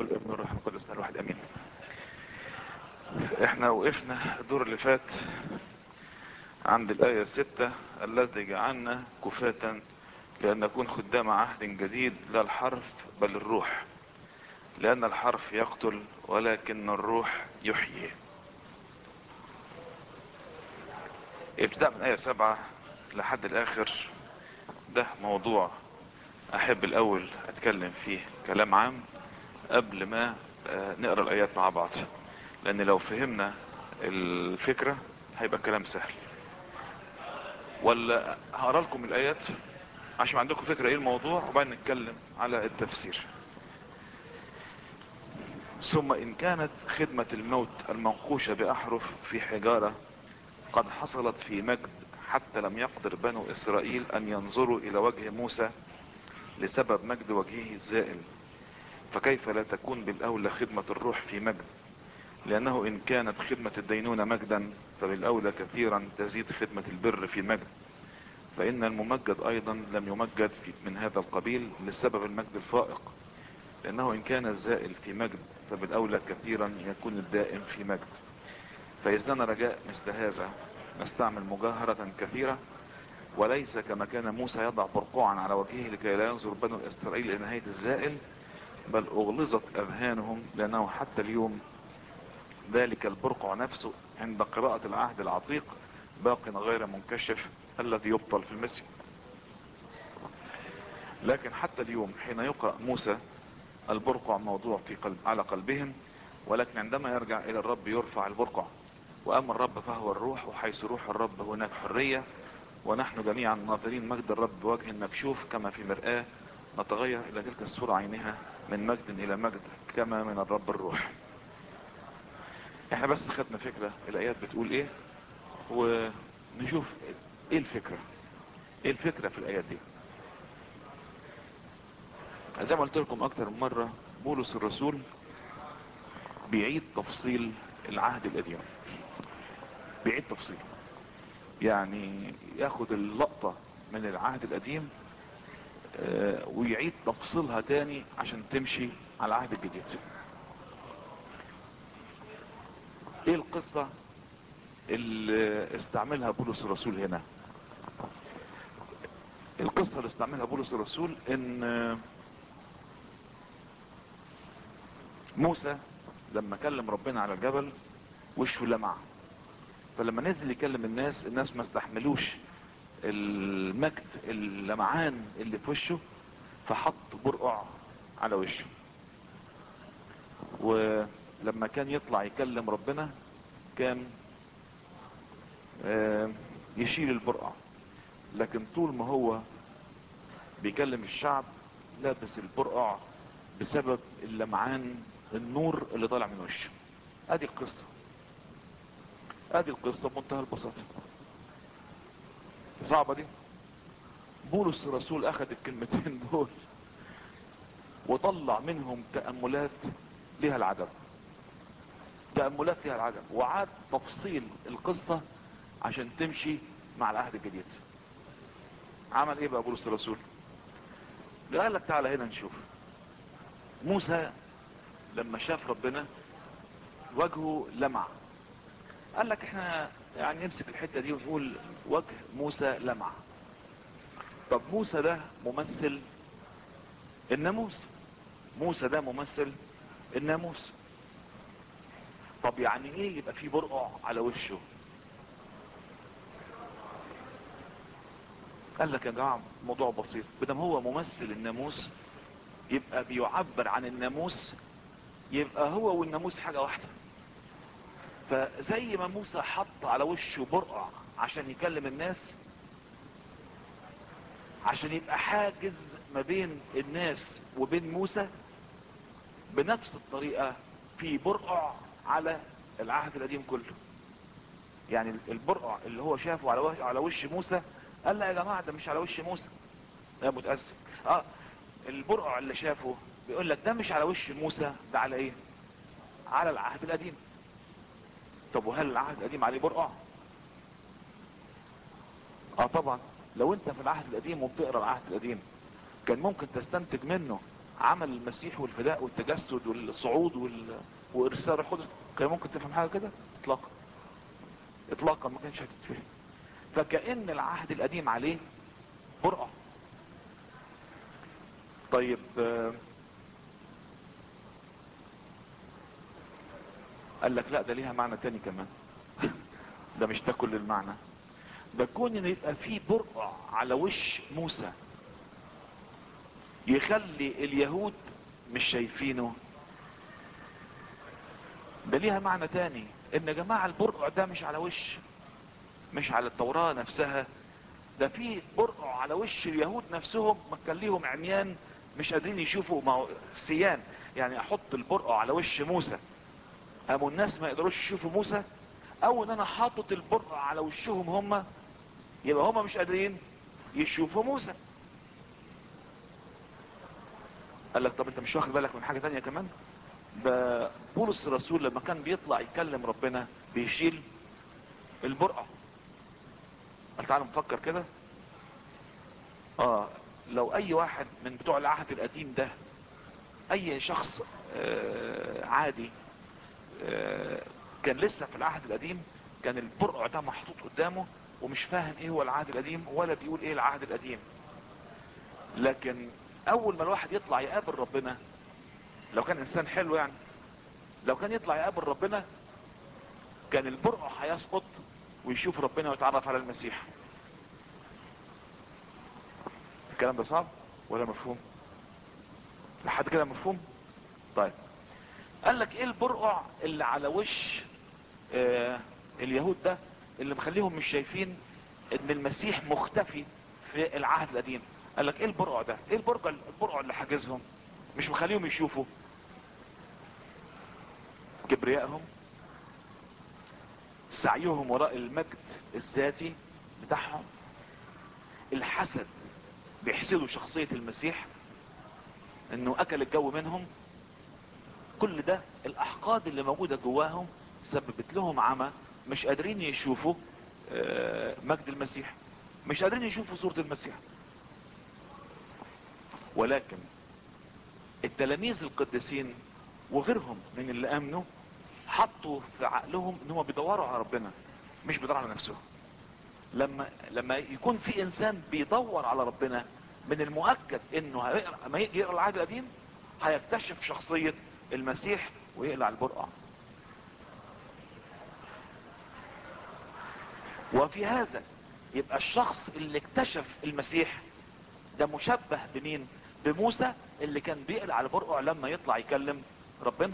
والابن والروح القدس الواحد امين احنا وقفنا الدور اللي فات عند الآية الستة الذي جعلنا كفاة لأن نكون خدام عهد جديد لا الحرف بل الروح لأن الحرف يقتل ولكن الروح يحيي ابتداء من آية سبعة لحد الآخر ده موضوع أحب الأول أتكلم فيه كلام عام قبل ما نقرأ الآيات مع بعض لأن لو فهمنا الفكرة هيبقى الكلام سهل ولا هقرا لكم الآيات عشان عندكم فكرة ايه الموضوع وبعدين نتكلم على التفسير ثم ان كانت خدمة الموت المنقوشة باحرف في حجارة قد حصلت في مجد حتى لم يقدر بنو اسرائيل ان ينظروا الى وجه موسى لسبب مجد وجهه الزائل فكيف لا تكون بالاولى خدمة الروح في مجد لانه ان كانت خدمة الدينونة مجدا فبالاولى كثيرا تزيد خدمة البر في مجد فإن الممجد أيضا لم يمجد من هذا القبيل لسبب المجد الفائق لأنه إن كان الزائل في مجد فبالأولى كثيرا يكون الدائم في مجد فإذ لنا رجاء مثل هذا نستعمل مجاهرة كثيرة وليس كما كان موسى يضع برقوعا على وجهه لكي لا ينظر بنو إسرائيل إلى نهاية الزائل بل أغلظت أذهانهم لأنه حتى اليوم ذلك البرقع نفسه عند قراءة العهد العتيق باق غير منكشف الذي يبطل في المسجد لكن حتى اليوم حين يقرأ موسى البرقع موضوع في قلب على قلبهم ولكن عندما يرجع الى الرب يرفع البرقع واما الرب فهو الروح وحيث روح الرب هناك حرية ونحن جميعا ناظرين مجد الرب بوجه مكشوف كما في مرآة نتغير الى تلك الصورة عينها من مجد الى مجد كما من الرب الروح احنا بس خدنا فكرة الايات بتقول ايه ونشوف ايه الفكرة ايه الفكرة في الايات دي زي ما قلت لكم اكتر من مرة بولس الرسول بيعيد تفصيل العهد القديم بيعيد تفصيله يعني ياخد اللقطة من العهد القديم ويعيد تفصيلها تاني عشان تمشي على العهد الجديد ايه القصة اللي استعملها بولس الرسول هنا القصة اللي استعملها بولس الرسول ان موسى لما كلم ربنا على الجبل وشه لمع فلما نزل يكلم الناس الناس ما استحملوش المجد اللمعان اللي في وشه فحط برقع على وشه ولما كان يطلع يكلم ربنا كان يشيل البرقع لكن طول ما هو بيكلم الشعب لابس البرقع بسبب اللمعان النور اللي طالع من وشه ادي القصة ادي القصة بمنتهى البساطة صعبة دي بولس الرسول اخذ الكلمتين دول وطلع منهم تأملات لها العجب تأملات لها العجب وعاد تفصيل القصة عشان تمشي مع العهد الجديد عمل ايه بقى بولس الرسول قال لك تعالى هنا نشوف موسى لما شاف ربنا وجهه لمع قال لك احنا يعني نمسك الحتة دي ونقول وجه موسى لمع طب موسى ده ممثل الناموس موسى ده ممثل الناموس طب يعني ايه يبقى في برقع على وشه قال لك يا جماعة موضوع بسيط بدم هو ممثل الناموس يبقى بيعبر عن الناموس يبقى هو والناموس حاجة واحدة فزي ما موسى حط على وشه برقع عشان يكلم الناس عشان يبقى حاجز ما بين الناس وبين موسى بنفس الطريقة في برقع على العهد القديم كله يعني البرقع اللي هو شافه على وش, على وش موسى قال لا يا جماعة ده مش على وش موسى ده متأسف اه البرقع اللي شافه بيقول لك ده مش على وش موسى ده على ايه على العهد القديم طب وهل العهد القديم عليه برقع اه طبعا لو انت في العهد القديم وبتقرا العهد القديم كان ممكن تستنتج منه عمل المسيح والفداء والتجسد والصعود وال... وارسال الروح القدس كان ممكن تفهم حاجه كده اطلاقا اطلاقا ما كانش هتتفهم فكأن العهد القديم عليه برقع طيب آه، قال لك لا ده ليها معنى تاني كمان ده مش ده كل المعنى ده كون ان يبقى فيه برقع على وش موسى يخلي اليهود مش شايفينه ده ليها معنى تاني ان يا جماعة البرقع ده مش على وش مش على التوراة نفسها ده في برقع على وش اليهود نفسهم ما كان ليهم عميان مش قادرين يشوفوا ما هو سيان يعني احط البرقع على وش موسى قاموا الناس ما يقدروش يشوفوا موسى او ان انا حاطط البرقع على وشهم هم يبقى هم مش قادرين يشوفوا موسى قال لك طب انت مش واخد بالك من حاجة تانية كمان ده بولس الرسول لما كان بيطلع يكلم ربنا بيشيل البرقع قال تعالوا نفكر كده اه لو اي واحد من بتوع العهد القديم ده اي شخص آه عادي آه كان لسه في العهد القديم كان البرقع ده محطوط قدامه ومش فاهم ايه هو العهد القديم ولا بيقول ايه العهد القديم لكن اول ما الواحد يطلع يقابل ربنا لو كان انسان حلو يعني لو كان يطلع يقابل ربنا كان البرقع هيسقط ويشوف ربنا ويتعرف على المسيح الكلام ده صعب ولا مفهوم لحد كده مفهوم طيب قال لك ايه البرقع اللي على وش آه اليهود ده اللي مخليهم مش شايفين ان المسيح مختفي في العهد القديم قال لك ايه البرقع ده ايه البرقع البرقع اللي حاجزهم مش مخليهم يشوفوا كبريائهم سعيهم وراء المجد الذاتي بتاعهم الحسد بيحسدوا شخصية المسيح انه اكل الجو منهم كل ده الاحقاد اللي موجودة جواهم سببت لهم عمى مش قادرين يشوفوا آه، مجد المسيح مش قادرين يشوفوا صورة المسيح ولكن التلاميذ القديسين وغيرهم من اللي امنوا حطوا في عقلهم ان هم بيدوروا على ربنا مش بيدوروا على نفسهم لما لما يكون في انسان بيدور على ربنا من المؤكد انه هيقرا لما يجي يقرا العهد القديم هيكتشف شخصيه المسيح ويقلع البرقع وفي هذا يبقى الشخص اللي اكتشف المسيح ده مشبه بمين بموسى اللي كان بيقلع البرقع لما يطلع يكلم ربنا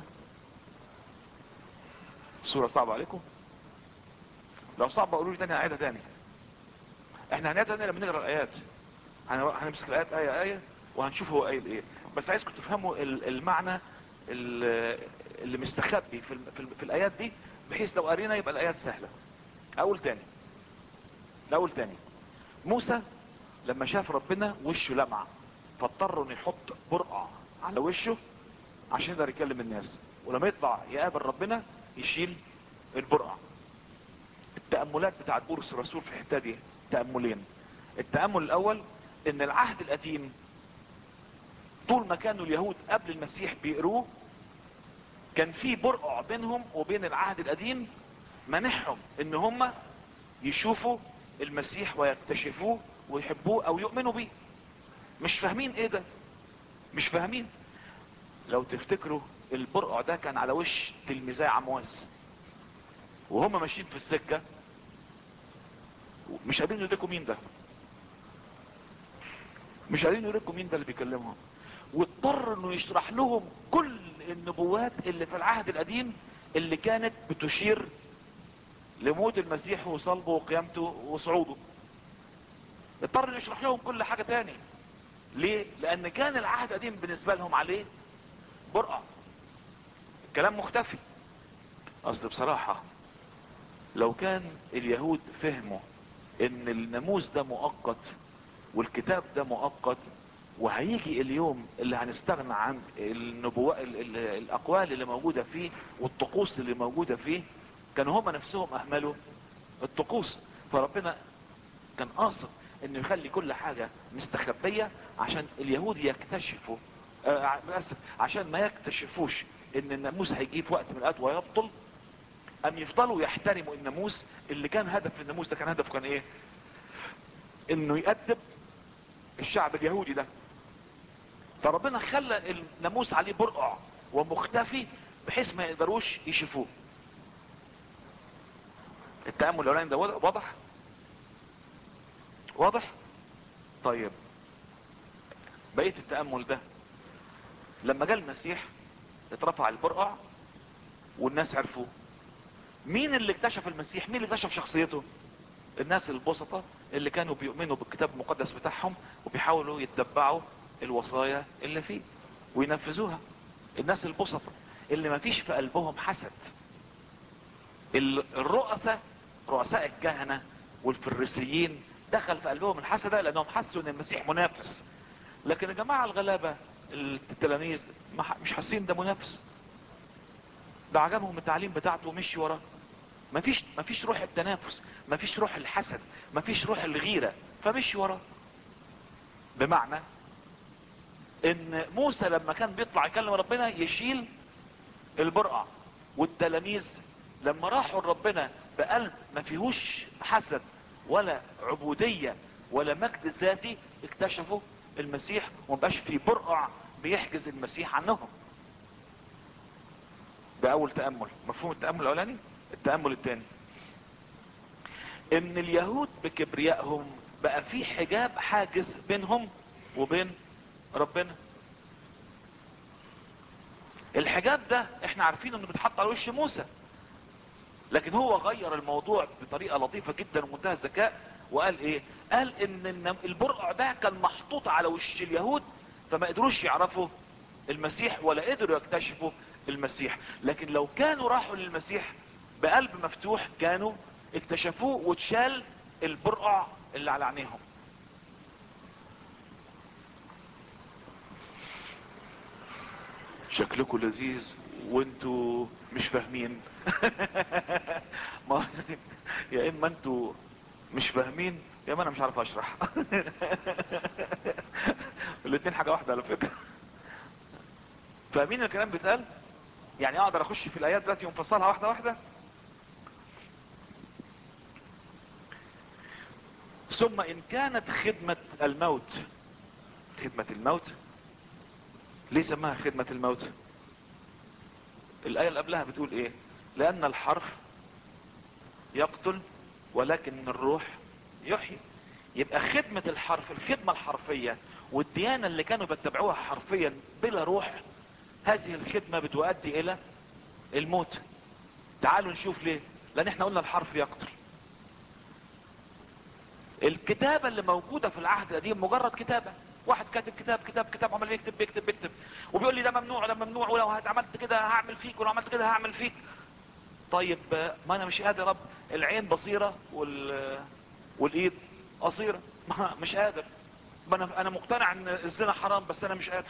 الصورة صعبة عليكم لو صعبة قولوا لي تاني هعيدها تاني احنا هنعيدها تاني لما نقرا الايات هن- هنمسك الايات ايه ايه وهنشوف هو قايل ايه بس عايزكم تفهموا ال- المعنى ال- اللي مستخبي في, ال- في, ال- في الايات دي بحيث لو قرينا يبقى الايات سهلة اقول تاني اقول تاني موسى لما شاف ربنا وشه لمع فاضطر انه يحط برقع على وشه عشان يقدر يكلم الناس ولما يطلع يقابل ربنا يشيل البرقع التأملات بتاعت بولس الرسول في الحته دي تأملين التأمل الاول ان العهد القديم طول ما كانوا اليهود قبل المسيح بيقروه كان في برقع بينهم وبين العهد القديم منحهم ان هم يشوفوا المسيح ويكتشفوه ويحبوه او يؤمنوا بيه مش فاهمين ايه ده مش فاهمين لو تفتكروا البرقع ده كان على وش تلميذي عمواس وهم ماشيين في السكة مش قادرين يدركوا مين ده مش قادرين يدركوا مين ده اللي بيكلمهم واضطر انه يشرح لهم كل النبوات اللي في العهد القديم اللي كانت بتشير لموت المسيح وصلبه وقيامته وصعوده اضطر انه يشرح لهم كل حاجة تاني ليه لان كان العهد القديم بالنسبة لهم عليه برقع الكلام مختفي اصل بصراحة لو كان اليهود فهموا ان الناموس ده مؤقت والكتاب ده مؤقت وهيجي اليوم اللي هنستغنى عن النبوة ال- ال- الاقوال اللي موجودة فيه والطقوس اللي موجودة فيه كانوا هم نفسهم اهملوا الطقوس فربنا كان قاصد انه يخلي كل حاجة مستخبية عشان اليهود يكتشفوا آه اسف عشان ما يكتشفوش ان الناموس هيجي في وقت من الاوقات ويبطل ام يفضلوا يحترموا الناموس اللي كان هدف الناموس ده كان هدفه كان ايه انه يأدب الشعب اليهودي ده فربنا خلى الناموس عليه برقع ومختفي بحيث ما يقدروش يشوفوه التأمل الاولاني ده واضح واضح طيب بقية التأمل ده لما جاء المسيح اترفع البرقع والناس عرفوه مين اللي اكتشف المسيح مين اللي اكتشف شخصيته الناس البسطة اللي كانوا بيؤمنوا بالكتاب المقدس بتاعهم وبيحاولوا يتبعوا الوصايا اللي فيه وينفذوها الناس البسطة اللي ما فيش في قلبهم حسد الرؤساء رؤساء الكهنة والفريسيين دخل في قلبهم الحسد لانهم حسوا ان المسيح منافس لكن يا جماعة الغلابة التلاميذ مش حاسين ده منافس ده عجبهم التعليم بتاعته ومشي وراه مفيش مفيش روح التنافس مفيش روح الحسد مفيش روح الغيرة فمشي وراه بمعنى ان موسى لما كان بيطلع يكلم ربنا يشيل البرقع والتلاميذ لما راحوا لربنا بقلب ما فيهوش حسد ولا عبودية ولا مجد ذاتي اكتشفوا المسيح ومبقاش في برقع بيحجز المسيح عنهم ده اول تأمل مفهوم التأمل الاولاني التأمل الثاني ان اليهود بكبريائهم بقى في حجاب حاجز بينهم وبين ربنا الحجاب ده احنا عارفين انه بيتحط على وش موسى لكن هو غير الموضوع بطريقة لطيفة جدا ومنتهى الذكاء وقال ايه قال ان البرقع ده كان محطوط على وش اليهود فما قدروش يعرفوا المسيح ولا قدروا يكتشفوا المسيح لكن لو كانوا راحوا للمسيح بقلب مفتوح كانوا اكتشفوه واتشال البرقع اللي على عينيهم شكلكم لذيذ وانتوا مش فاهمين ما يا اما انتوا مش فاهمين يا اما انا مش عارف اشرح الاتنين حاجة واحدة على فكرة فاهمين الكلام بيتقال يعني اقدر اخش في الايات دلوقتي ومفصلها واحدة واحدة ثم ان كانت خدمة الموت خدمة الموت ليه سماها خدمة الموت الاية اللي قبلها بتقول ايه لان الحرف يقتل ولكن الروح يحيي يبقى خدمة الحرف الخدمة الحرفية والديانة اللي كانوا بيتبعوها حرفيا بلا روح هذه الخدمة بتؤدي الى الموت تعالوا نشوف ليه لان احنا قلنا الحرف يقتل الكتابة اللي موجودة في العهد القديم مجرد كتابة واحد كاتب كتاب كتاب كتاب عمال يكتب بيكتب بيكتب وبيقول لي ده ممنوع ده ممنوع ولو عملت كده هعمل فيك ولو عملت كده هعمل فيك طيب ما انا مش قادر رب العين بصيرة وال والايد قصيرة ما مش قادر ما انا انا مقتنع ان الزنا حرام بس انا مش قادر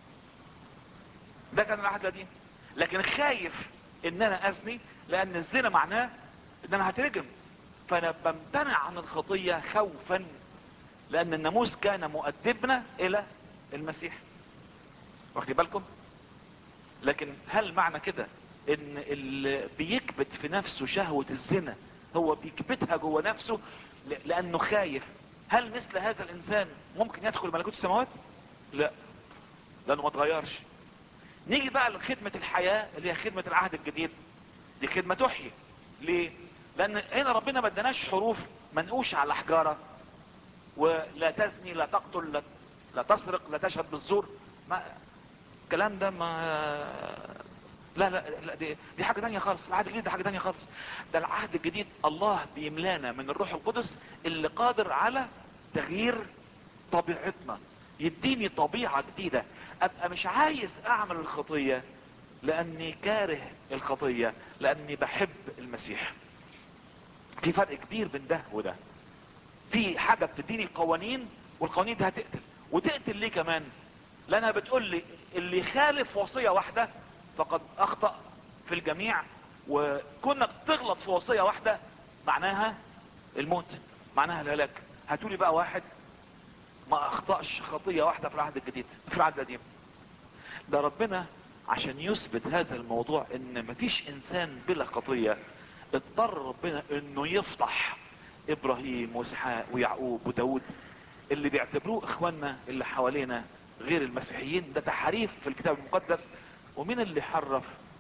ده كان العهد القديم لكن خايف ان انا ازني لان الزنا معناه ان انا هترجم فانا بمتنع عن الخطية خوفا لان الناموس كان مؤدبنا الى المسيح واخدي بالكم لكن هل معنى كده ان اللي بيكبت في نفسه شهوة الزنا هو بيكبتها جوه نفسه لانه خايف هل مثل هذا الانسان ممكن يدخل ملكوت السماوات لا لانه ما تغيرش نيجي بقى لخدمة الحياة اللي هي خدمة العهد الجديد دي خدمة تحيي ليه لان هنا ربنا ما اداناش حروف منقوش على حجارة ولا تزني لا تقتل لا, لا تسرق لا تشهد بالزور ما الكلام ده ما لا لا, لا دي, دي حاجة تانية خالص العهد الجديد ده حاجة تانية خالص ده العهد الجديد الله بيملانا من الروح القدس اللي قادر على تغيير طبيعتنا يديني طبيعة جديدة ابقى مش عايز اعمل الخطية لاني كاره الخطية لاني بحب المسيح في فرق كبير بين ده وده في حاجة بتديني قوانين والقوانين دي هتقتل وتقتل ليه كمان لانها بتقول لي اللي يخالف وصية واحدة فقد اخطأ في الجميع وكونك تغلط في وصية واحدة معناها الموت معناها الهلاك هاتولي بقى واحد ما اخطأش خطية واحدة في العهد الجديد في العهد القديم ده ربنا عشان يثبت هذا الموضوع ان مفيش انسان بلا خطية اضطر ربنا انه يفضح ابراهيم واسحاق ويعقوب وداود اللي بيعتبروه اخواننا اللي حوالينا غير المسيحيين ده تحريف في الكتاب المقدس ومين اللي حرف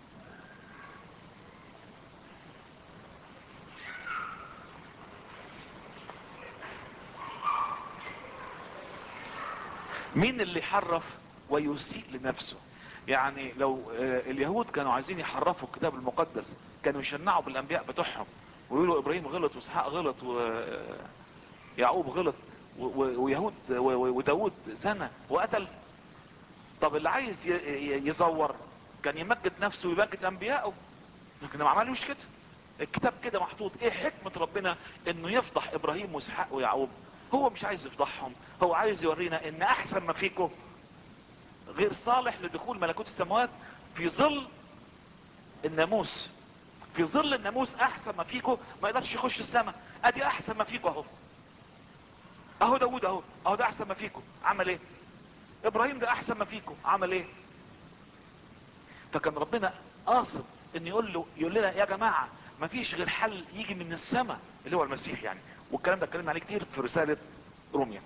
مين اللي حرف ويسيء لنفسه يعني لو آه، اليهود كانوا عايزين يحرفوا الكتاب المقدس كانوا يشنعوا بالانبياء بتوعهم ويقولوا ابراهيم غلط واسحاق غلط ويعقوب غلط و- و- ويهود و- و- وداود زنى وقتل طب اللي عايز ي- ي- يزور كان يمجد نفسه ويمجد انبيائه لكن ما عملوش كده الكتاب كده محطوط ايه حكمة ربنا انه يفضح ابراهيم واسحاق ويعقوب هو مش عايز يفضحهم هو عايز يورينا ان احسن ما فيكم غير صالح لدخول ملكوت السماوات في ظل الناموس في ظل الناموس احسن ما فيكم ما يقدرش يخش السماء ادي احسن ما فيكم اهو اهو داود اهو اهو ده احسن ما فيكم عمل ايه ابراهيم ده احسن ما فيكم عمل ايه فكان ربنا قاصد ان يقول له يقول لنا يا جماعه ما فيش غير حل يجي من السماء اللي هو المسيح يعني والكلام ده اتكلمنا عليه كتير في رساله روميا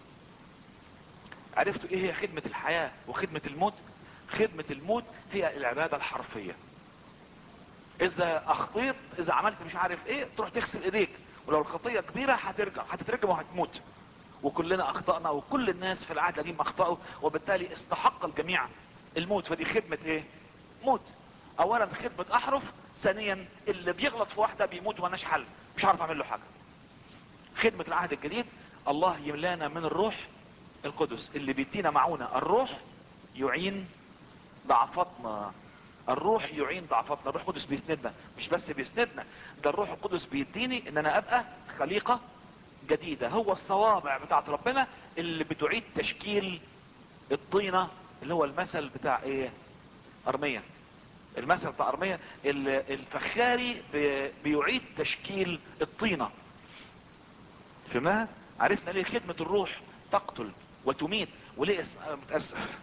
عرفتوا ايه هي خدمه الحياه وخدمه الموت خدمه الموت هي العباده الحرفيه اذا اخطيت اذا عملت مش عارف ايه تروح تغسل ايديك ولو الخطيه كبيره هترجع هتترجم وهتموت وكلنا اخطأنا وكل الناس في العهد القديم اخطأوا وبالتالي استحق الجميع الموت فدي خدمة ايه موت اولا خدمة احرف ثانيا اللي بيغلط في واحدة بيموت ومالناش حل مش عارف اعمل له حاجة خدمة العهد الجديد الله يملانا من الروح القدس اللي بيدينا معونة الروح يعين ضعفاتنا الروح يعين ضعفاتنا الروح القدس بيسندنا مش بس بيسندنا ده الروح القدس بيديني ان انا ابقى خليقة جديدة هو الصوابع بتاعت ربنا اللي بتعيد تشكيل الطينة اللي هو المثل بتاع ايه ارمية المثل بتاع ارمية ال- الفخاري بي- بيعيد تشكيل الطينة فهمناها عرفنا ليه خدمة الروح تقتل وتميت وليه اسم أنا متأسف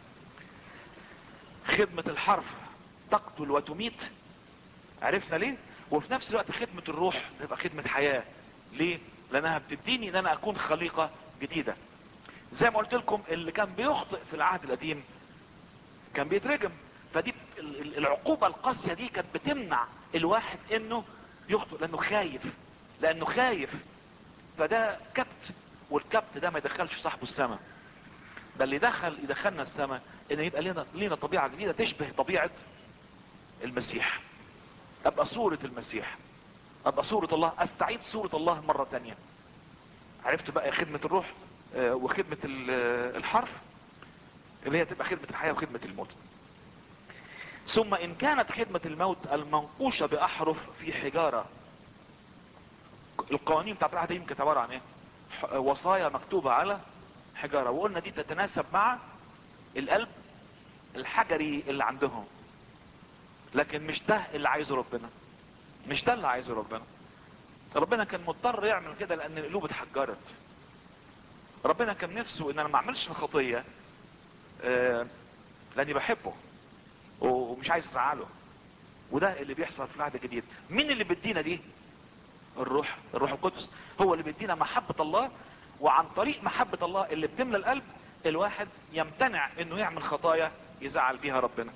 خدمة الحرف تقتل وتميت عرفنا ليه وفي نفس الوقت خدمة الروح تبقى خدمة حياة ليه لانها بتديني ان انا اكون خليقة جديدة زي ما قلت لكم اللي كان بيخطئ في العهد القديم كان بيترجم فدي ال- ال- العقوبة القاسية دي كانت بتمنع الواحد انه يخطئ لانه خايف لانه خايف فده كبت والكبت ده ما يدخلش صاحبه السماء ده اللي دخل يدخلنا السماء ان يبقى لنا لينا طبيعة جديدة تشبه طبيعة المسيح ابقى صورة المسيح ابقى صورة الله استعيد صورة الله مرة تانية عرفت بقى خدمة الروح آه، وخدمة ال- آه، الحرف اللي هي تبقى خدمة الحياة وخدمة الموت ثم ان كانت خدمة الموت المنقوشة باحرف في حجارة القوانين بتاعت العهد القديم كانت عبارة عن ايه ح- وصايا مكتوبة على حجارة وقلنا دي تتناسب مع القلب الحجري اللي عندهم لكن مش ده اللي عايزه ربنا مش ده اللي عايزه ربنا ربنا كان مضطر يعمل كده لان القلوب اتحجرت ربنا كان نفسه ان انا ما اعملش الخطيه آه، لاني بحبه ومش عايز ازعله وده اللي بيحصل في العهد الجديد مين اللي بيدينا دي الروح الروح القدس هو اللي بيدينا محبة الله وعن طريق محبة الله اللي بتملى القلب الواحد يمتنع انه يعمل خطايا يزعل بيها ربنا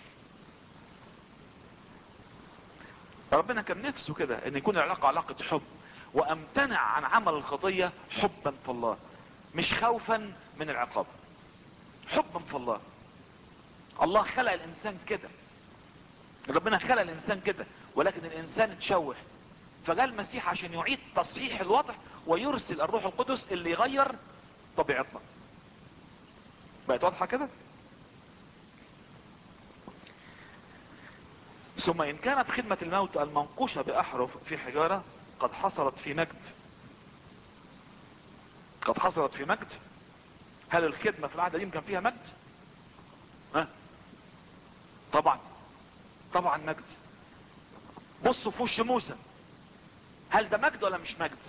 ربنا كان نفسه كده ان يكون العلاقة علاقة حب وامتنع عن عمل الخطية حبا في الله مش خوفا من العقاب حبا في الله الله خلق الانسان كده ربنا خلق الانسان كده ولكن الانسان اتشوه فجاء المسيح عشان يعيد تصحيح الوضع ويرسل الروح القدس اللي يغير طبيعتنا بقت واضحة كده ثم ان كانت خدمة الموت المنقوشة باحرف في حجارة قد حصلت في مجد قد حصلت في مجد هل الخدمة في العهد القديم كان فيها مجد ها طبعا طبعا مجد بصوا في وش موسى هل ده مجد ولا مش مجد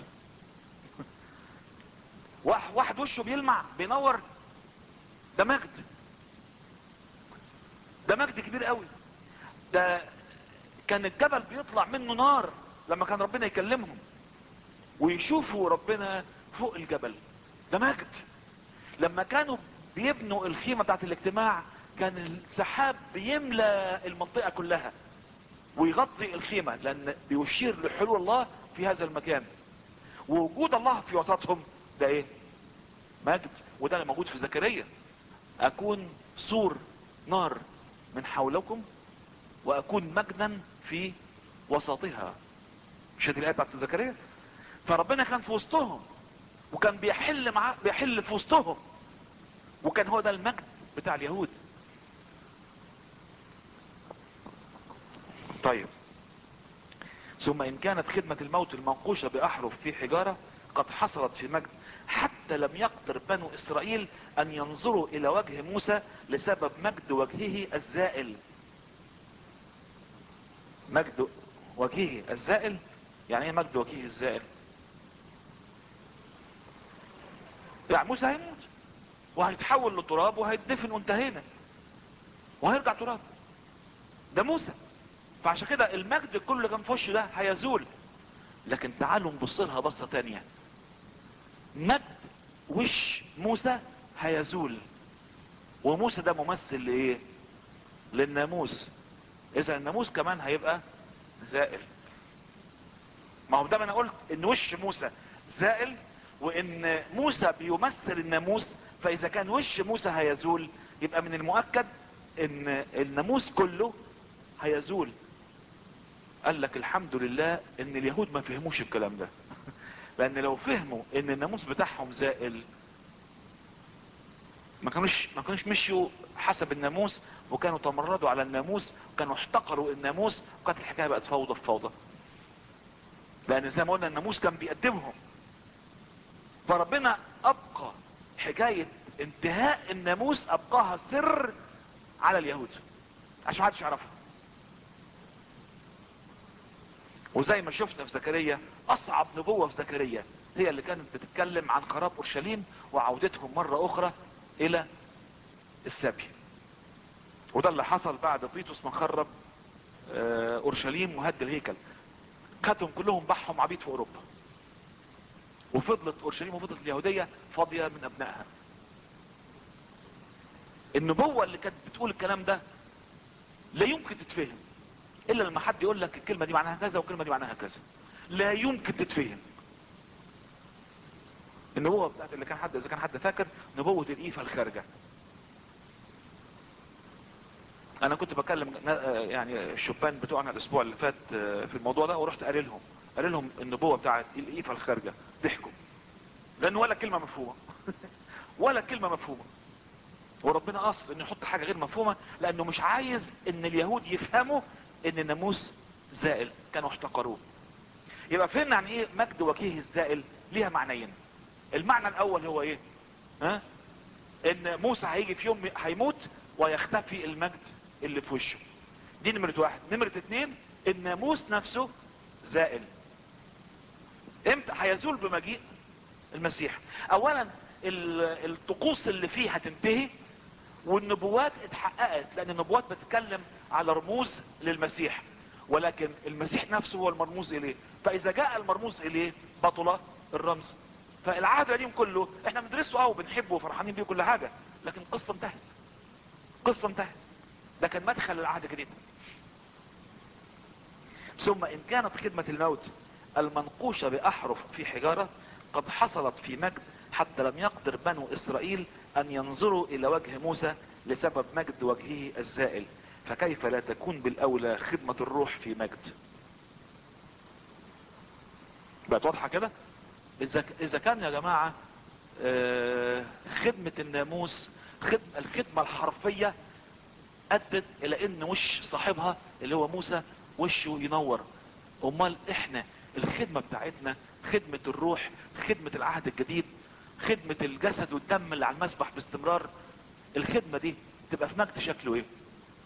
واحد واحد وشه بيلمع بينور ده مجد ده مجد كبير قوي ده كان الجبل بيطلع منه نار لما كان ربنا يكلمهم ويشوفوا ربنا فوق الجبل ده مجد لما كانوا بيبنوا الخيمة بتاعت الاجتماع كان السحاب بيملى المنطقة كلها ويغطي الخيمة لان بيشير لحلول الله في هذا المكان ووجود الله في وسطهم ده ايه مجد وده اللي موجود في زكريا اكون سور نار من حولكم واكون مجدا في وسطها مش هذه الايه بتاعت زكريا فربنا كان في وسطهم وكان بيحل مع بيحل في وسطهم وكان هو ده المجد بتاع اليهود طيب ثم ان كانت خدمة الموت المنقوشة باحرف في حجارة قد حصلت في مجد حتى لم يقدر بنو اسرائيل ان ينظروا الى وجه موسى لسبب مجد وجهه الزائل مجد وجهه الزائل يعني ايه مجد وجهه الزائل يعني موسى هيموت وهيتحول لتراب وهيتدفن وانتهينا وهيرجع تراب ده موسى فعشان كده المجد كله اللي كان في وشه ده هيزول لكن تعالوا نبص لها بصه تانية مجد وش موسى هيزول وموسى ده ممثل لايه للناموس اذا الناموس كمان هيبقى زائل ما هو ده ما انا قلت ان وش موسى زائل وان موسى بيمثل الناموس فاذا كان وش موسى هيزول يبقى من المؤكد ان الناموس كله هيزول قال لك الحمد لله ان اليهود ما فهموش الكلام ده لان لو فهموا ان الناموس بتاعهم زائل ما كانوش ما كانوش مشيوا حسب الناموس وكانوا تمردوا على الناموس وكانوا احتقروا الناموس وكانت الحكايه بقت فوضى في فوضى لان زي ما قلنا الناموس كان بيقدمهم فربنا ابقى حكايه انتهاء الناموس ابقاها سر على اليهود عشان محدش يعرفها وزي ما شفنا في زكريا اصعب نبوة في زكريا هي اللي كانت بتتكلم عن خراب اورشليم وعودتهم مرة اخرى الى السبي وده اللي حصل بعد تيتوس ما خرب آه، اورشليم وهد الهيكل خدهم كلهم بحهم عبيد في اوروبا وفضلت اورشليم وفضلت اليهودية فاضية من ابنائها النبوة اللي كانت بتقول الكلام ده لا يمكن تتفهم الا لما حد يقول لك الكلمة دي معناها كذا والكلمة دي معناها كذا لا يمكن تتفهم النبوة بتاعت اللي كان حد اذا كان حد فاكر نبوة الايفة الخارجة انا كنت بكلم يعني الشبان بتوعنا الاسبوع اللي فات في الموضوع ده ورحت قاري لهم قاري لهم النبوة بتاعت الايفة الخارجة ضحكوا لان ولا كلمة مفهومة ولا كلمة مفهومة وربنا قصد انه يحط حاجة غير مفهومة لانه مش عايز ان اليهود يفهموا ان الناموس زائل كانوا احتقروه يبقى فهمنا عن ايه مجد وجهه الزائل ليها معنيين المعنى الاول هو ايه ها ان موسى هيجي في يوم هيموت ويختفي المجد اللي في وشه دي نمرة واحد نمرة اتنين الناموس نفسه زائل امتى هيزول بمجيء المسيح اولا الطقوس اللي فيه هتنتهي والنبوات اتحققت لان النبوات بتتكلم على رموز للمسيح ولكن المسيح نفسه هو المرموز اليه فاذا جاء المرموز اليه بطل الرمز فالعهد القديم كله احنا بندرسه اه وبنحبه وفرحانين بيه كل حاجه لكن قصه انتهت قصه انتهت ده كان مدخل العهد الجديد ثم ان كانت خدمه الموت المنقوشه باحرف في حجاره قد حصلت في مجد حتى لم يقدر بنو اسرائيل ان ينظروا الى وجه موسى لسبب مجد وجهه الزائل فكيف لا تكون بالاولى خدمة الروح في مجد بقت واضحة كده اذا اذا كان يا جماعة خدمة الناموس خدمة الخدمة الحرفية ادت الى ان وش صاحبها اللي هو موسى وشه ينور امال احنا الخدمة بتاعتنا خدمة الروح خدمة العهد الجديد خدمة الجسد والدم اللي على المسبح باستمرار الخدمة دي تبقى في مجد شكله ايه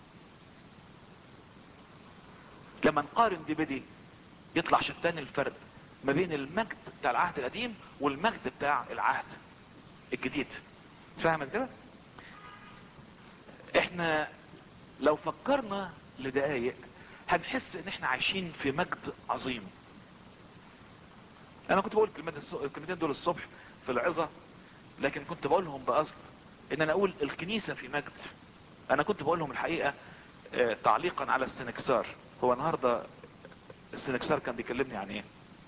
لما نقارن دي بدي يطلع شتان الفرق ما بين المجد بتاع العهد القديم والمجد بتاع العهد الجديد فاهم كده احنا لو فكرنا لدقايق هنحس ان احنا عايشين في مجد عظيم انا كنت بقول الكلمتين الص- الكلمتين دول الصبح في العظة لكن كنت بقولهم بقصد ان انا اقول الكنيسة في مجد انا كنت بقولهم الحقيقة آه، تعليقا على السنكسار هو النهاردة السنكسار كان بيكلمني عن ايه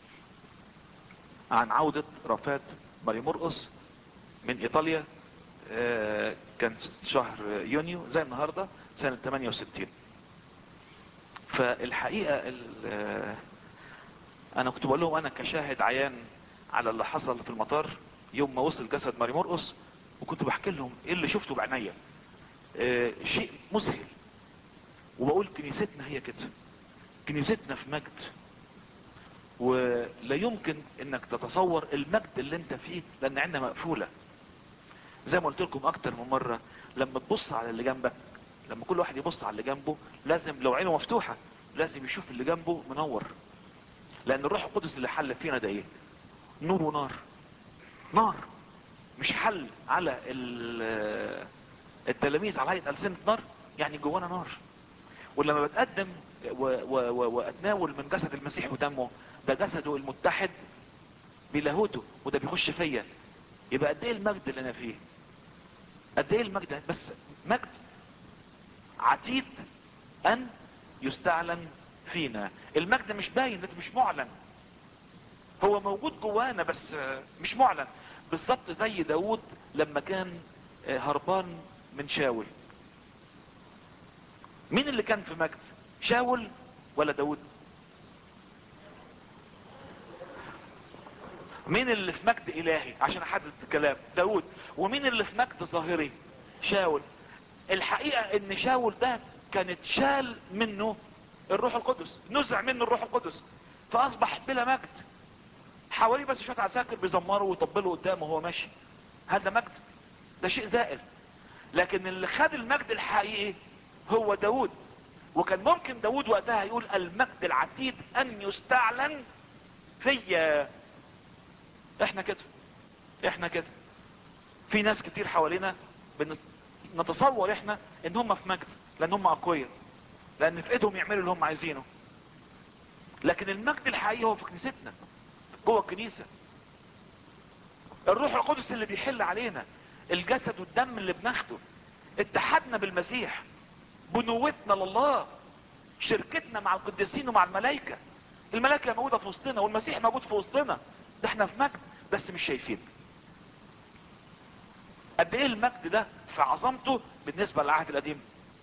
عن عودة رفات ماري مرقس من ايطاليا آه، كان شهر يونيو زي النهاردة سنة 68 فالحقيقة ال- آه، انا كنت بقول لهم انا كشاهد عيان على اللي حصل في المطار يوم ما وصل جسد ماري مرقس وكنت بحكي لهم ايه اللي شفته بعينيا آه، شيء مذهل وبقول كنيستنا هي كده كنيستنا في مجد ولا يمكن انك تتصور المجد اللي انت فيه لان عيننا مقفولة زي ما قلت لكم اكتر من مرة لما تبص على اللي جنبك لما كل واحد يبص على اللي جنبه لازم لو عينه مفتوحة لازم يشوف اللي جنبه منور لان الروح القدس اللي حل فينا ده ايه نور ونار نار مش حل على ال- التلاميذ على هيئة ألسنة نار يعني جوانا نار ولما بتقدم و- و- و- واتناول من جسد المسيح ودمه ده جسده المتحد بلاهوته وده بيخش فيا يبقى قد ايه المجد اللي انا فيه قد ايه المجد ده؟ بس مجد عتيد ان يستعلن فينا المجد مش باين ده مش معلن هو موجود جوانا بس آه، مش معلن بالظبط زي داود لما كان آه، هربان من شاول مين اللي كان في مجد شاول ولا داود مين اللي في مجد الهي عشان احدد الكلام داود ومين اللي في مجد ظاهري شاول الحقيقة ان شاول ده كانت شال منه الروح القدس نزع منه الروح القدس فاصبح بلا مجد حواليه بس شوية عساكر بيزمروا ويطبلوا قدامه وهو ماشي هل ده مجد ده شيء زائل لكن اللي خد المجد الحقيقي هو داود وكان ممكن داود وقتها يقول المجد العتيد ان يستعلن فيا احنا كده احنا كده في ناس كتير حوالينا نتصور احنا ان هم في مجد لان هم اقوياء لان في ايدهم يعملوا اللي هم عايزينه لكن المجد الحقيقي هو في كنيستنا جوه الكنيسة الروح القدس اللي بيحل علينا الجسد والدم اللي بناخده اتحادنا بالمسيح بنوتنا لله شركتنا مع القديسين ومع الملائكة الملائكة موجودة في وسطنا والمسيح موجود في وسطنا ده احنا في مجد بس مش شايفين قد ايه المجد ده في عظمته بالنسبة للعهد القديم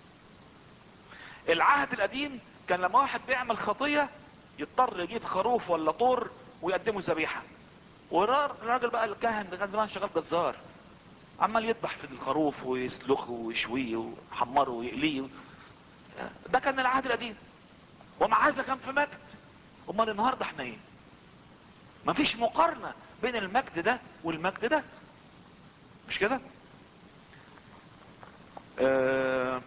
العهد القديم كان لما واحد بيعمل خطية يضطر يجيب خروف ولا طور ويقدمه ذبيحة والراجل بقى الكاهن ده كان زمان شغال جزار عمال يذبح في الخروف ويسلخه ويشويه ويحمره ويقليه ده كان العهد القديم ومع هذا كان في مجد امال النهارده احنا ايه مفيش مقارنة بين المجد ده والمجد ده مش كده آه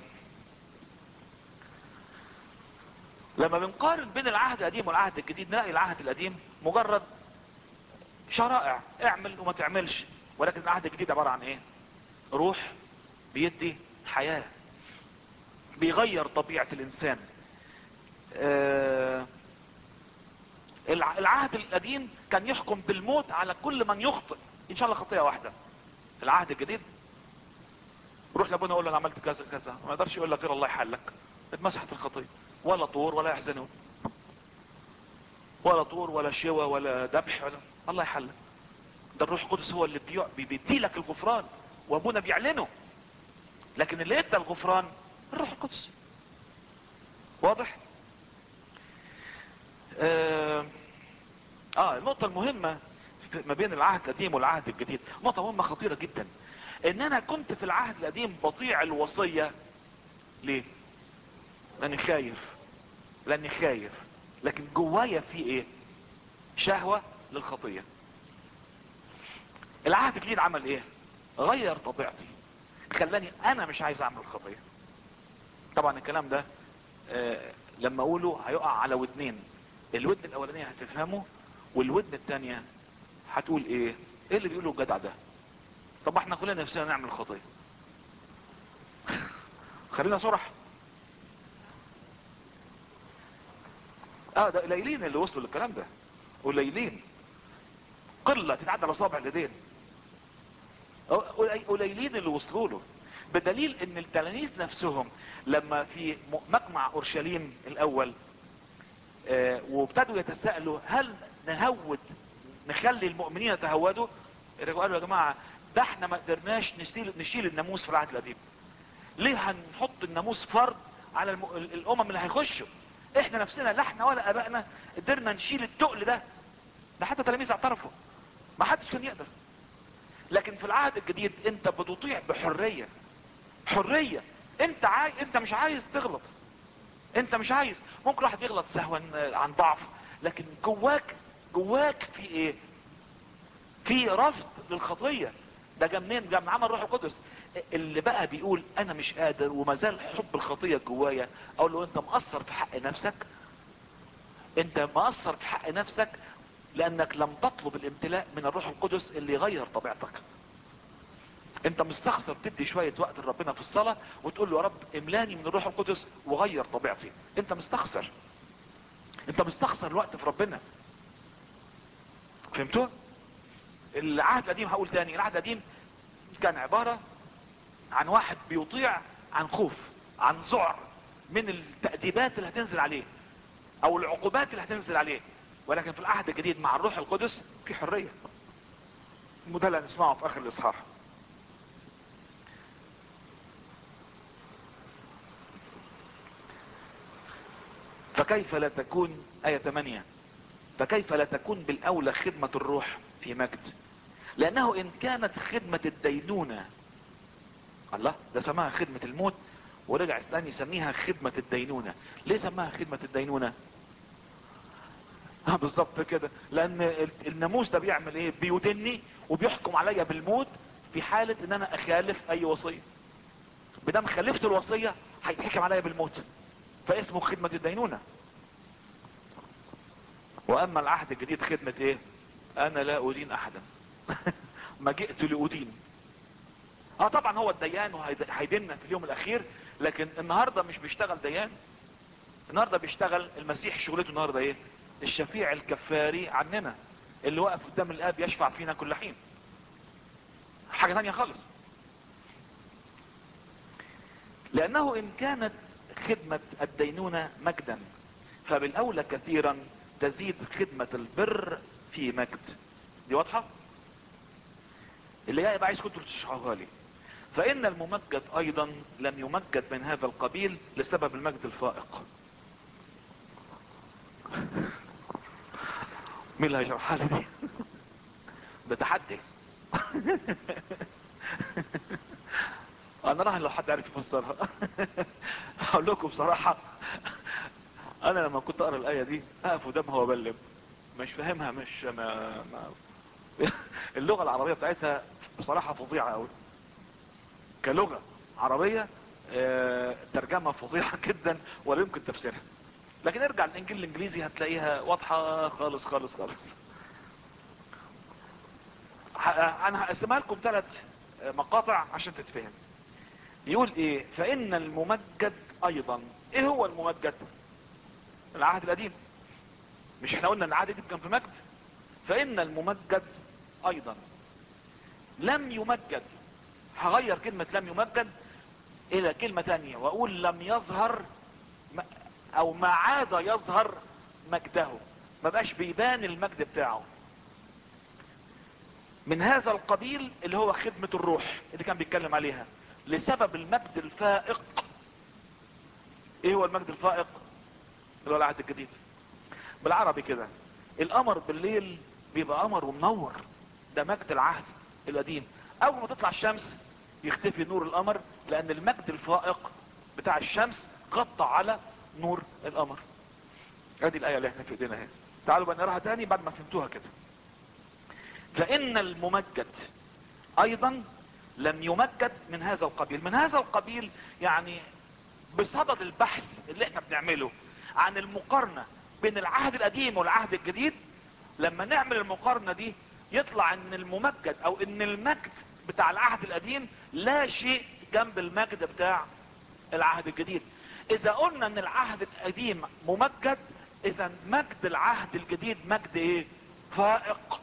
لما بنقارن بين العهد القديم والعهد الجديد نلاقي العهد القديم مجرد شرائع اعمل وما تعملش ولكن العهد الجديد عبارة عن ايه روح بيدي حياة بيغير طبيعة الانسان آه العهد القديم كان يحكم بالموت على كل من يخطئ ان شاء الله خطيئة واحدة العهد الجديد روح لابونا اقول له انا عملت كذا كذا ما يقدرش يقول لك غير الله يحلك اتمسحت الخطيه ولا طور ولا يحزنون ولا طور ولا شوى ولا ذبح ولا الله يحلك ده الروح القدس هو اللي بي... بيدي لك الغفران وابونا بيعلنه لكن اللي ادى الغفران الروح القدس واضح اه, آه النقطة المهمة ما بين العهد القديم والعهد الجديد نقطة مهمة خطيرة جدا ان انا كنت في العهد القديم بطيع الوصية ليه لاني خايف لاني خايف لكن جوايا في ايه شهوة للخطية العهد الجديد عمل ايه غير طبيعتي خلاني انا مش عايز اعمل الخطية طبعا الكلام ده آه لما اقوله هيقع على ودنين الودن الاولانية هتفهمه والودن التانية هتقول ايه ايه اللي بيقوله الجدع ده طب احنا كلنا نفسنا نعمل خطية خلينا صرح اه ده قليلين اللي وصلوا للكلام ده قليلين قله تتعدى على صابع الايدين قلي- قليلين اللي وصلوا له بدليل ان التلاميذ نفسهم لما في م- مجمع اورشليم الاول آه، وابتدوا يتساءلوا هل نهود نخلي المؤمنين يتهودوا رجعوا قالوا يا جماعه ده احنا ما قدرناش نشيل نشيل الناموس في العهد القديم ليه هنحط الناموس فرض على الم... ال- الامم اللي هيخشوا احنا نفسنا لا احنا ولا ابائنا قدرنا نشيل التقل ده ده حتى تلاميذ اعترفوا ما حدش كان يقدر لكن في العهد الجديد انت بتطيع بحريه حريه انت عاي... انت مش عايز تغلط انت مش عايز ممكن واحد يغلط سهوا عن ضعف لكن جواك جواك في ايه في رفض للخطيه ده جه منين جه من عمل روح القدس اللي بقى بيقول انا مش قادر وما زال حب الخطيه جوايا اقول له انت مقصر في حق نفسك انت مقصر في حق نفسك لانك لم تطلب الامتلاء من الروح القدس اللي يغير طبيعتك انت مستخسر تدي شوية وقت لربنا في الصلاة وتقول له يا رب املاني من الروح القدس وغير طبيعتي انت مستخسر انت مستخسر الوقت في ربنا فهمتوا العهد القديم هقول تاني العهد القديم كان عبارة عن واحد بيطيع عن خوف عن ذعر من التأديبات اللي هتنزل عليه او العقوبات اللي هتنزل عليه ولكن في العهد الجديد مع الروح القدس في حرية وده اللي هنسمعه في اخر الاصحاح فكيف لا تكون آية 8 فكيف لا تكون بالأولى خدمة الروح في مجد لأنه إن كانت خدمة الدينونة الله ده سماها خدمة الموت ورجع الثاني يسميها خدمة الدينونة ليه سماها خدمة الدينونة اه بالظبط كده لان ال- الناموس ده بيعمل ايه بيدني وبيحكم عليا بالموت في حالة ان انا اخالف اي وصية بدام خالفت الوصية هيتحكم عليا بالموت فاسمه خدمة الدينونة واما العهد الجديد خدمة ايه انا لا ادين احدا ما جئت لادين اه طبعا هو الديان وهيدنا في اليوم الاخير لكن النهاردة مش بيشتغل ديان النهاردة بيشتغل المسيح شغلته النهاردة ايه الشفيع الكفاري عننا اللي واقف قدام الاب يشفع فينا كل حين حاجة تانية خالص لانه ان كانت خدمة الدينونة مجدا فبالاولى كثيرا تزيد خدمة البر في مجد دي واضحة اللي جاي بقى عايز كنتوا تشرحوها لي فان الممجد ايضا لم يمجد من هذا القبيل لسبب المجد الفائق مين اللي هيشرحها لي دي ده تحدي انا راهن لو حد عرف يفسرها هقول لكم بصراحة انا لما كنت اقرا الايه دي اقف قدامها وابلم مش فاهمها مش ما, ما اللغه العربيه بتاعتها بصراحه فظيعه قوي كلغه عربيه آه، ترجمه فظيعه جدا ولا يمكن تفسيرها لكن ارجع للانجيل الانجليزي هتلاقيها واضحه خالص خالص خالص ه- انا هقسمها لكم ثلاث مقاطع عشان تتفهم يقول ايه فان الممجد ايضا ايه هو الممجد العهد القديم مش احنا قلنا ان العهد القديم كان في مجد فان الممجد ايضا لم يمجد هغير كلمة لم يمجد الى كلمة تانية واقول لم يظهر م- او ما عاد يظهر مجده ما بقاش بيبان المجد بتاعه من هذا القبيل اللي هو خدمة الروح اللي كان بيتكلم عليها لسبب المجد الفائق ايه هو المجد الفائق اللي هو العهد الجديد بالعربي كده القمر بالليل بيبقى قمر ومنور ده مجد العهد القديم اول ما تطلع الشمس يختفي نور القمر لان المجد الفائق بتاع الشمس غطى على نور القمر ادي الايه اللي احنا في ايدينا اهي تعالوا بقى نقراها تاني بعد ما فهمتوها كده فان الممجد ايضا لم يمجد من هذا القبيل من هذا القبيل يعني بصدد البحث اللي احنا بنعمله عن المقارنة بين العهد القديم والعهد الجديد لما نعمل المقارنة دي يطلع ان الممجد او ان المجد بتاع العهد القديم لا شيء جنب المجد بتاع العهد الجديد اذا قلنا ان العهد القديم ممجد اذا مجد العهد الجديد مجد ايه فائق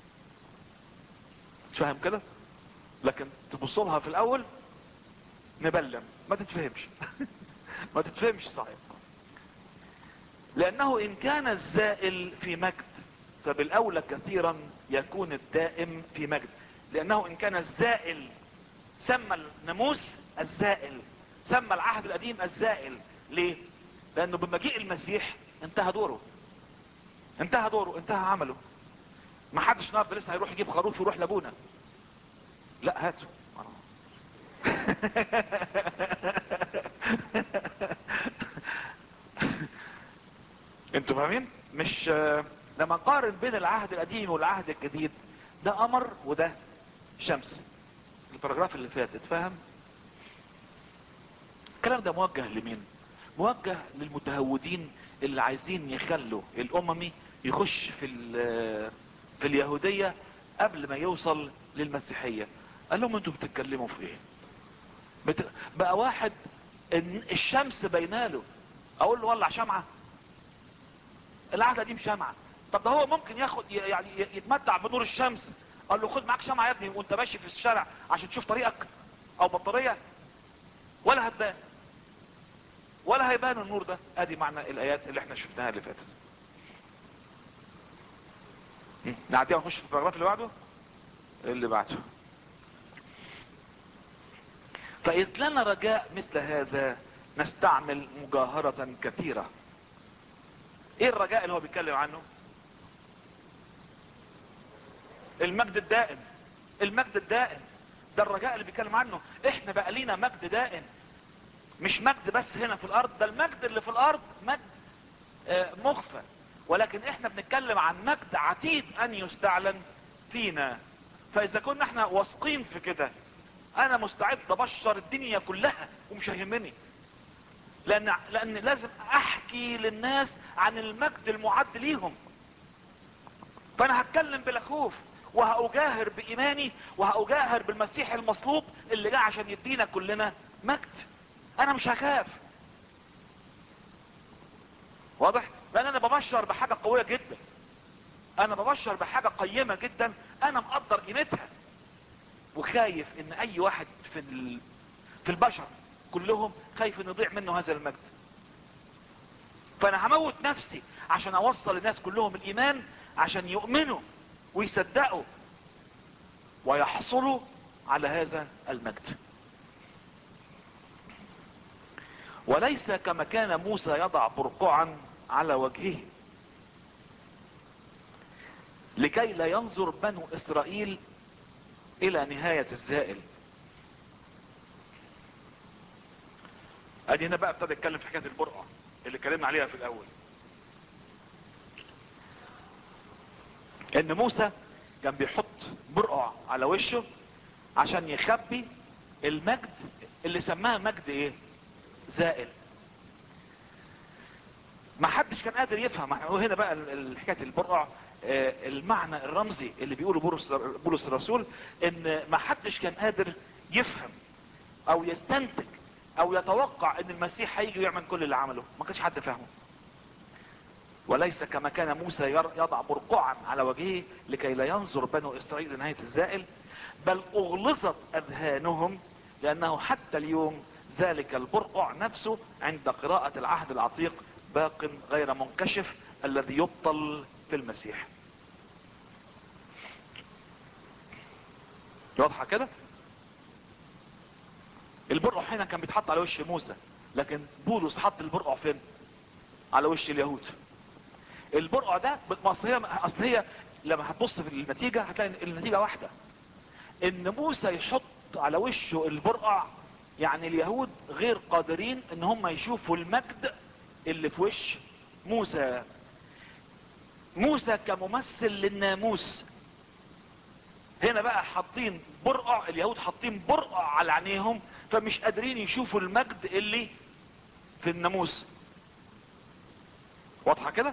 مش فاهم كده لكن تبص لها في الاول نبلم ما تتفهمش ما تتفهمش صحيح لانه ان كان الزائل في مجد فبالاولى كثيرا يكون الدائم في مجد لانه ان كان الزائل سمى الناموس الزائل سمى العهد القديم الزائل ليه لانه بمجيء المسيح انتهى دوره انتهى دوره انتهى عمله ما حدش النهارده لسه هيروح يجيب خروف ويروح لابونا لا هاته انتوا فاهمين مش لما نقارن بين العهد القديم والعهد الجديد ده قمر وده شمس الباراجراف اللي فات اتفهم الكلام ده موجه لمين موجه للمتهودين اللي عايزين يخلوا الاممي يخش في في اليهودية قبل ما يوصل للمسيحية قال لهم انتوا بتتكلموا في ايه بت... بقى واحد ان الشمس بيناله اقول له ولع شمعة العهد قديم شمعة طب ده هو ممكن ياخد يعني يتمتع بنور الشمس قال له خد معاك شمعة يا ابني وانت ماشي في الشارع عشان تشوف طريقك او بطارية ولا هتبان ولا هيبان النور ده ادي معنى الايات اللي احنا شفناها اللي فاتت نعديها ونخش في البراجراف اللي بعده اللي بعده فإذ لنا رجاء مثل هذا نستعمل مجاهرة كثيرة ايه الرجاء اللي هو بيتكلم عنه المجد الدائم المجد الدائم ده الرجاء اللي بيتكلم عنه احنا بقى لينا مجد دائم مش مجد بس هنا في الارض ده المجد اللي في الارض مجد آه مخفى ولكن احنا بنتكلم عن مجد عتيد ان يستعلن فينا فاذا كنا احنا واثقين في كده انا مستعد ابشر الدنيا كلها ومش هيهمني لان لان لازم احكي للناس عن المجد المعد ليهم فانا هتكلم بلا خوف وهأجاهر بإيماني وهأجاهر بالمسيح المصلوب اللي جاء عشان يدينا كلنا مجد أنا مش هخاف واضح؟ لأن أنا ببشر بحاجة قوية جدا أنا ببشر بحاجة قيمة جدا أنا مقدر قيمتها وخايف إن أي واحد في ال... في البشر كلهم خايف إن يضيع منه هذا المجد فأنا هموت نفسي عشان أوصل الناس كلهم الإيمان عشان يؤمنوا ويصدقوا ويحصلوا على هذا المجد وليس كما كان موسى يضع برقعا على وجهه لكي لا ينظر بنو اسرائيل الى نهاية الزائل ادي هنا بقى ابتدى يتكلم في حكاية البرقع اللي اتكلمنا عليها في الاول ان موسى كان بيحط برقع على وشه عشان يخبي المجد اللي سماها مجد ايه زائل ما حدش كان قادر يفهم هنا بقى حكايه البرقع المعنى الرمزي اللي بيقوله بولس بولس الرسول ان ما حدش كان قادر يفهم او يستنتج او يتوقع ان المسيح هيجي ويعمل كل اللي عمله ما كانش حد فاهمه وليس كما كان موسى يضع برقعا على وجهه لكي لا ينظر بنو اسرائيل لنهاية الزائل بل اغلظت اذهانهم لانه حتى اليوم ذلك البرقع نفسه عند قراءة العهد العتيق باق غير منكشف الذي يبطل في المسيح واضحة كده البرقع هنا كان بيتحط على وش موسى لكن بولس حط البرقع فين على وش اليهود البرقع ده اصل هي اصل هي لما هتبص في النتيجة هتلاقي النتيجة واحدة ان موسى يحط على وشه البرقع يعني اليهود غير قادرين ان هم يشوفوا المجد اللي في وش موسى موسى كممثل للناموس هنا بقى حاطين برقع اليهود حاطين برقع على عينيهم فمش قادرين يشوفوا المجد اللي في الناموس واضحة كده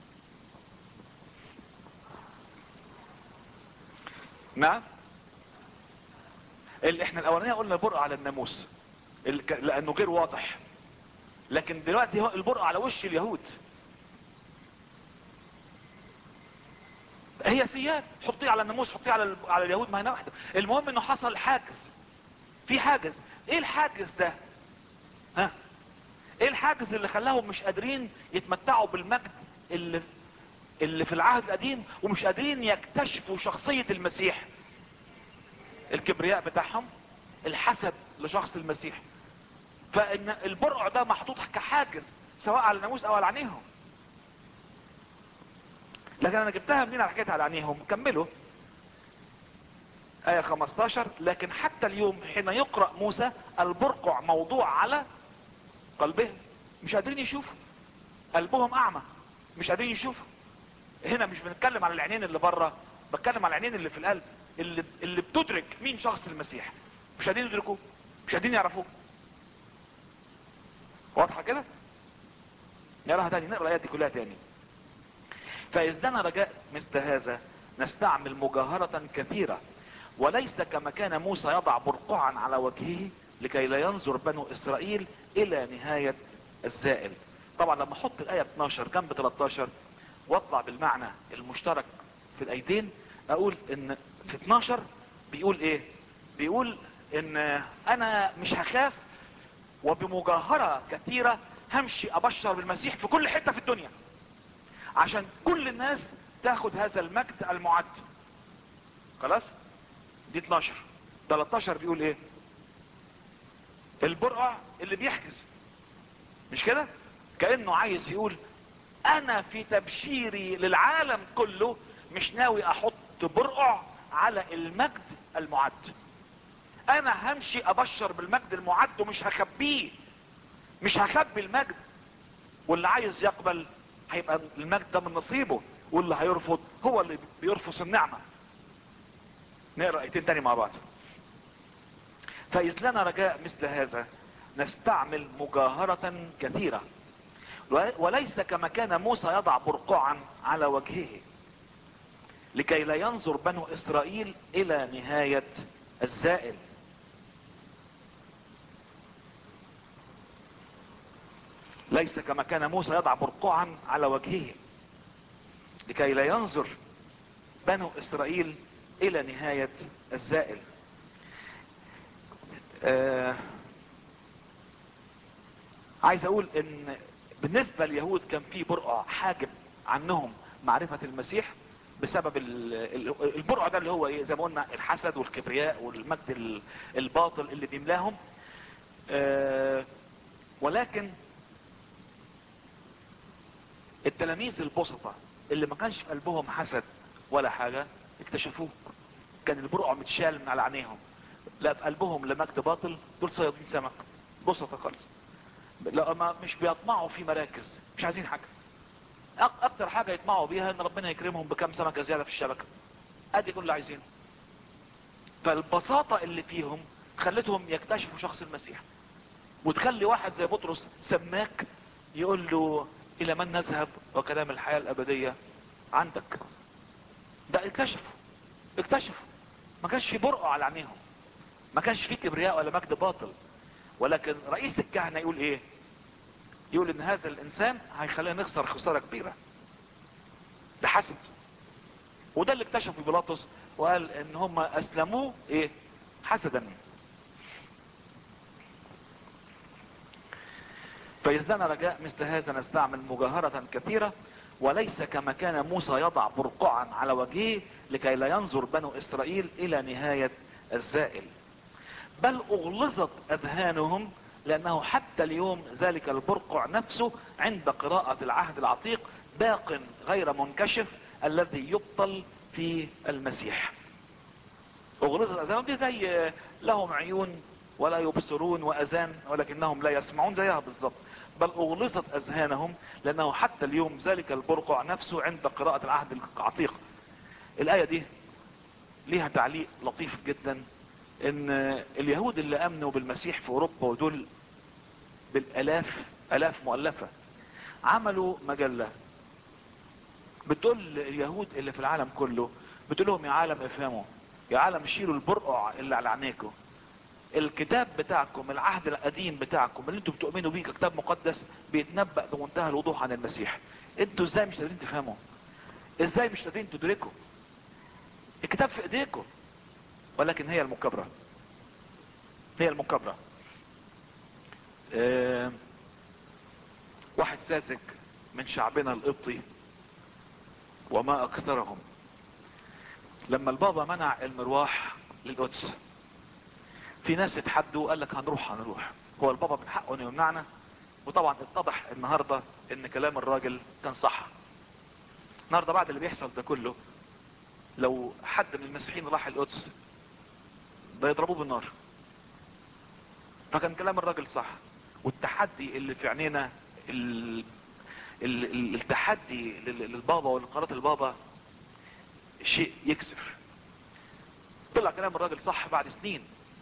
نعم اللي احنا الاولانيه قلنا البرقع على الناموس لانه غير واضح لكن دلوقتي هو البرقع على وش اليهود هي سيان حطيه على الناموس حطيه على ال- على اليهود ما هي واحده المهم انه حصل حاجز في حاجز ايه الحاجز ده ها ايه الحاجز اللي خلاهم مش قادرين يتمتعوا بالمجد اللي اللي في العهد القديم ومش قادرين يكتشفوا شخصية المسيح الكبرياء بتاعهم الحسد لشخص المسيح فان البرقع ده محطوط كحاجز سواء على الناموس او على عينيهم لكن انا جبتها منين على حكايه على عينيهم كملوا آية 15 لكن حتى اليوم حين يقرأ موسى البرقع موضوع على قلبهم مش قادرين يشوفوا قلبهم أعمى مش قادرين يشوفوا هنا مش بنتكلم على العينين اللي بره بتكلم على العينين اللي في القلب اللي اللي بتدرك مين شخص المسيح مش قادرين يدركوه مش قادرين يعرفوه واضحه كده نقراها تاني نقرا الايات دي كلها تاني فإذ لنا رجاء مثل هذا نستعمل مجاهرة كثيرة وليس كما كان موسى يضع برقعا على وجهه لكي لا ينظر بنو إسرائيل إلى نهاية الزائل طبعا لما احط الآية 12 جنب 13 واطلع بالمعنى المشترك في الآيتين أقول إن في 12 بيقول إيه بيقول إن أنا مش هخاف وبمجاهرة كثيرة همشي أبشر بالمسيح في كل حتة في الدنيا عشان كل الناس تاخد هذا المجد المعد خلاص دي 12 13 بيقول ايه البرقع اللي بيحجز مش كده كأنه عايز يقول انا في تبشيري للعالم كله مش ناوي احط برقع على المجد المعد انا همشي ابشر بالمجد المعد ومش هخبيه مش هخبي المجد واللي عايز يقبل هيبقى المجد ده من نصيبه واللي هيرفض هو اللي بيرفض النعمة نقرأ ايتين تاني مع بعض فإذ لنا رجاء مثل هذا نستعمل مجاهرة كثيرة وليس كما كان موسى يضع برقعا على وجهه لكي لا ينظر بنو إسرائيل إلى نهاية الزائل ليس كما كان موسى يضع برقعا على وجهه لكي لا ينظر بنو اسرائيل الى نهاية الزائل آه عايز اقول ان بالنسبة لليهود كان في برقع حاجب عنهم معرفة المسيح بسبب البرقع ده اللي هو ايه زي ما قلنا الحسد والكبرياء والمجد الباطل اللي بيملاهم آه ولكن التلاميذ البسطة اللي ما كانش في قلبهم حسد ولا حاجة اكتشفوه كان البرقع متشال من على عينيهم لا في قلبهم لمجد باطل دول صيادين سمك بسطة خالص لا ما مش بيطمعوا في مراكز مش عايزين حاجة اكتر حاجة يطمعوا بيها ان ربنا يكرمهم بكم سمكة زيادة في الشبكة ادي كل اللي عايزينه فالبساطة اللي فيهم خلتهم يكتشفوا شخص المسيح وتخلي واحد زي بطرس سماك يقول له الى من نذهب وكلام الحياة الابدية عندك ده اكتشفوا اكتشفوا ما كانش في برقع على عينيهم ما كانش في كبرياء ولا مجد باطل ولكن رئيس الكهنة يقول ايه يقول ان هذا الانسان هيخلينا نخسر خسارة كبيرة ده حسد وده اللي اكتشفه بيلاطس وقال ان هم اسلموه ايه حسدا فإذ لنا رجاء مثل هذا نستعمل مجاهرة كثيرة وليس كما كان موسى يضع برقعا على وجهه لكي لا ينظر بنو إسرائيل إلى نهاية الزائل بل أغلظت أذهانهم لأنه حتى اليوم ذلك البرقع نفسه عند قراءة العهد العتيق باق غير منكشف الذي يبطل في المسيح أغلظت أذهانهم دي زي لهم عيون ولا يبصرون وأذان ولكنهم لا يسمعون زيها بالظبط بل اغلظت اذهانهم لانه حتى اليوم ذلك البرقع نفسه عند قراءة العهد العتيق الاية دي ليها تعليق لطيف جدا ان اليهود اللي امنوا بالمسيح في اوروبا ودول بالالاف الاف مؤلفة عملوا مجلة بتقول اليهود اللي في العالم كله بتقول لهم يا عالم افهموا يا عالم شيلوا البرقع اللي على عينيكم الكتاب بتاعكم العهد القديم بتاعكم اللي انتوا بتؤمنوا بيه ككتاب مقدس بيتنبأ بمنتهى الوضوح عن المسيح انتوا ازاي مش قادرين تفهموا ازاي مش قادرين تدركوا الكتاب في ايديكم ولكن هي المكابرة هي المكابرة اه واحد ساذج من شعبنا القبطي وما اكثرهم لما البابا منع المرواح للقدس في ناس اتحدوا قال لك هنروح هنروح هو البابا من حقه انه يمنعنا وطبعا اتضح النهارده ان كلام الراجل كان صح النهارده بعد اللي بيحصل ده كله لو حد من المسيحيين راح القدس ده يضربوه بالنار فكان كلام الراجل صح والتحدي اللي في عينينا ال... ال... ال... التحدي لل- للبابا ولقرارات البابا شيء يكسف طلع كلام الراجل صح بعد سنين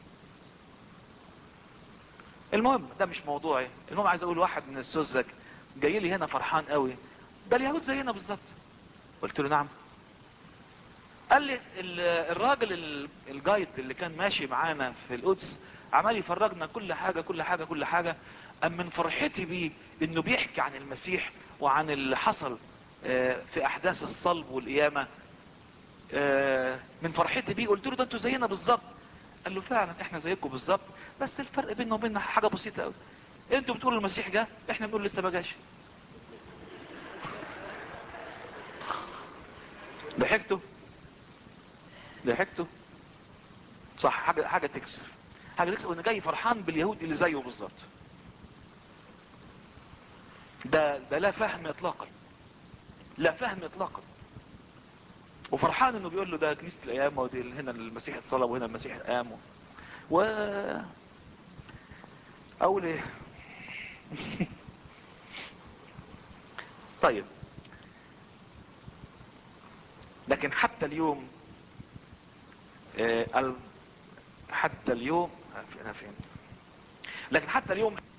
المهم ده مش موضوعي المهم عايز اقول واحد من السذج جاي لي هنا فرحان قوي ده اليهود زينا بالظبط قلت له نعم قال لي ال- الراجل ال- الجايد اللي كان ماشي معانا في القدس عمال يفرجنا كل حاجة كل حاجة كل حاجة أم من فرحتي بيه انه بيحكي عن المسيح وعن اللي حصل آه، في احداث الصلب والقيامة آه، من فرحتي بيه قلت له ده انتوا زينا بالظبط قال له فعلا احنا زيكم بالظبط بس الفرق بيننا وبيننا حاجة بسيطة قوي انتوا بتقولوا المسيح جه احنا بنقول لسه ما جاش ضحكتوا ضحكتوا صح حاجة حاجة تكسف حاجة تكسف ان جاي فرحان باليهود اللي زيه بالظبط ده ده لا فهم اطلاقا لا فهم اطلاقا وفرحان انه بيقول له ده كنيسة القيامة ودي هنا المسيح اتصلب وهنا المسيح قام و اقول ايه طيب لكن حتى اليوم آه، ال- حتى اليوم انا فين لكن حتى اليوم